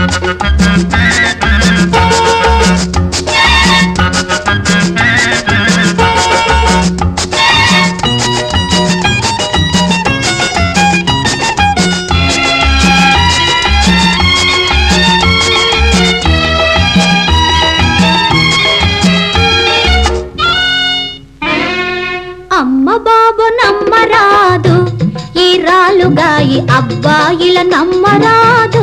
అమ్మ బాబు నమ్మరాదు ఈ రాలుగాయి అబ్బాయిల నమ్మరాదు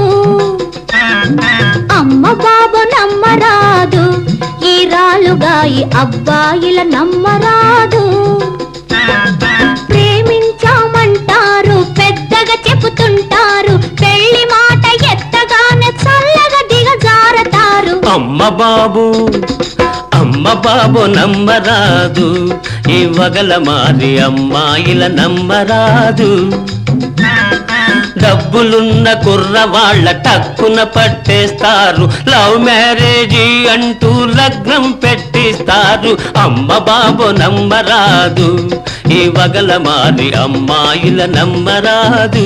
అమ్మ బాబు నమ్మరాదు ఈ రాలుగాయి అబ్బాయిల నమ్మరాదు ప్రేమించామంటారు పెద్దగా చెబుతుంటారు పెళ్లి మాట ఎత్తగానే చల్లగా దిగజారతారు అమ్మ బాబు అమ్మ బాబు నమ్మరాదు ఈ వగల మారి అమ్మాయిల నమ్మరాదు డబ్బులున్న కుర్రవాళ్ళ టక్కున పట్టేస్తారు లవ్ మ్యారేజీ అంటూ లగ్నం పెట్టిస్తారు అమ్మ బాబు నమ్మరాదు ఈ వగల మారి అమ్మాయిల నమ్మరాదు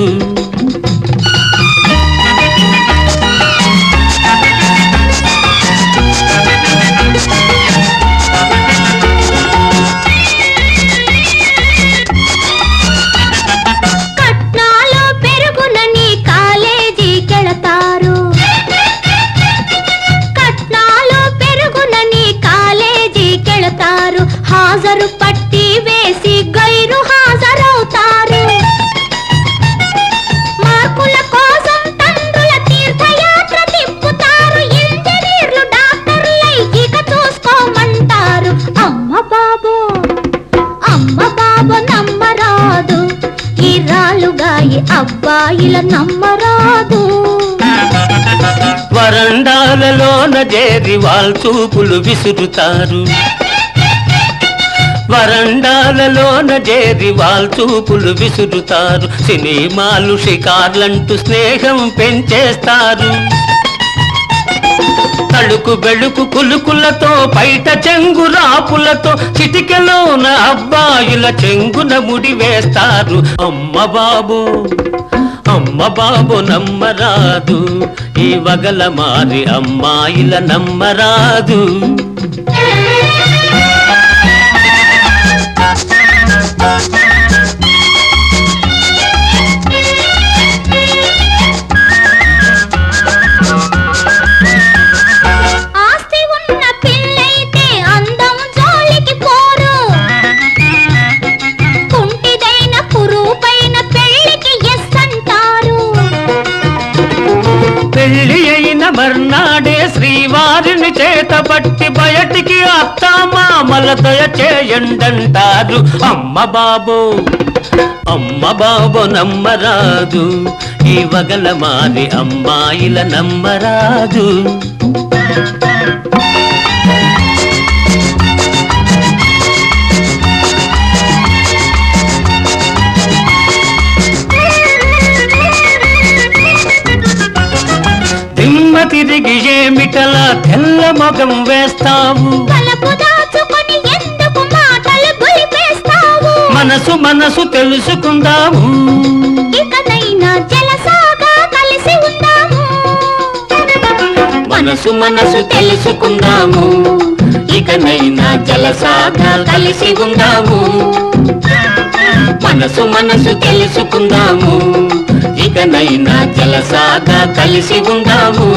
కట్నాలు పెరుగునని కాలేజీకెళతారు కట్నాలు పెరుగునని కాలేజీకెళతారు హాజరు పట్టి వేసి గైరు హాజరవుతారు మార్కుల కోసం తండ్రుల తీర్థయాత్ర తిప్పుతారు ఇంజనీర్లు డాక్టర్లై ఇక చూసుకోమంటారు అమ్మ బాబు అమ్మ బాబు నమ్మరాదు ఈ రాలుగాయి అబ్బాయిల నమ్మరాదు వరండాలలోన చేరి వాళ్ళ చూపులు విసురుతారు వరండాలలోన చేరి వాళ్ళ చూపులు విసురుతారు సినిమాలు షికార్లంటూ స్నేహం పెంచేస్తారు తడుకు బెళుకు కులుకులతో బయట చెంగు రాపులతో చిటికెలోన అబ్బాయిల చెంగున ముడి వేస్తారు అమ్మ బాబు అమ్మ బాబు నమ్మరాదు ఈ వగల మారి అమ్మాయిల నమ్మరాదు ఆస్తి ఉన్న పిల్లైతే అందం జోలికి పోరు కుంటిదైన కురూపైన పెళ్లికి ఎస్ అంటారు పెళ్లి అయిన మర్నాడే శ్రీవారిని చేతబట్టి బయటికి అత్తామామల దయ చేయండంటారు అమ్మ బాబు అమ్మ బాబు నమ్మరాదు ఈ వగల మారి అమ్మాయిల నమ్మరాదు దిమ్మ తిరిగి ఏమిటలా తెల్ల మొగం వేస్తావు తలపు దాచుకొని ఎందుకు మాటలు గులిపేస్తావు మనసు మనసు తెలుసుకుందాము ఇకనైనా జలసాగా కలిసి ఉందాము మనసు మనసు తెలుసుకుందాము ఇకనైనా జలసాగా కలిసి ఉందాము మనసు మనసు తెలుసుకుందాము ఇకనైనా జలసాగా కలిసి ఉందాము